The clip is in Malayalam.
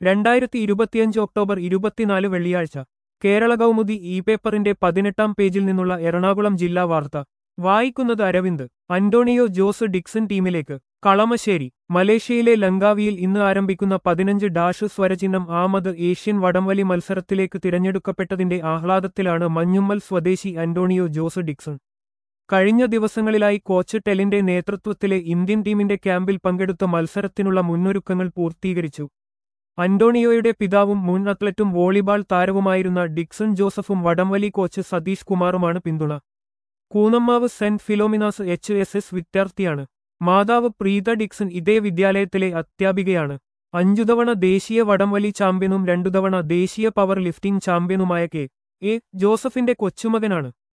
രണ്ടായിരത്തി ഇരുപത്തിയഞ്ച് ഒക്ടോബർ ഇരുപത്തിനാല് വെള്ളിയാഴ്ച കേരള കൗമുദി ഇ പേപ്പറിന്റെ പതിനെട്ടാം പേജിൽ നിന്നുള്ള എറണാകുളം ജില്ലാ വാർത്ത വായിക്കുന്നത് അരവിന്ദ് അന്റോണിയോ ജോസ് ഡിക്സൺ ടീമിലേക്ക് കളമശ്ശേരി മലേഷ്യയിലെ ലങ്കാവിയിൽ ഇന്ന് ആരംഭിക്കുന്ന പതിനഞ്ച് ഡാഷ് സ്വരചിഹ്നം ആമത് ഏഷ്യൻ വടംവലി മത്സരത്തിലേക്ക് തിരഞ്ഞെടുക്കപ്പെട്ടതിന്റെ ആഹ്ലാദത്തിലാണ് മഞ്ഞുമ്മൽ സ്വദേശി അന്റോണിയോ ജോസ് ഡിക്സൺ കഴിഞ്ഞ ദിവസങ്ങളിലായി കോച്ച് ടെലിന്റെ നേതൃത്വത്തിലെ ഇന്ത്യൻ ടീമിന്റെ ക്യാമ്പിൽ പങ്കെടുത്ത മത്സരത്തിനുള്ള മുന്നൊരുക്കങ്ങൾ പൂർത്തീകരിച്ചു അന്റോണിയോയുടെ പിതാവും മുൻ അത്ലറ്റും വോളിബാൾ താരവുമായിരുന്ന ഡിക്സൺ ജോസഫും വടംവലി കോച്ച് സതീഷ് കുമാറുമാണ് പിന്തുണ Koonammavu saint Philomena's H S S വിദ്യാർത്ഥിയാണ് മാതാവ് പ്രീത ഡിക്സൺ ഇതേ വിദ്യാലയത്തിലെ അധ്യാപികയാണ് അഞ്ചു തവണ ദേശീയ വടംവലി ചാമ്പ്യനും രണ്ടു തവണ ദേശീയ പവർ ലിഫ്റ്റിംഗ് ചാമ്പ്യനുമായ കെ എ ജോസഫിന്റെ കൊച്ചുമകനാണ്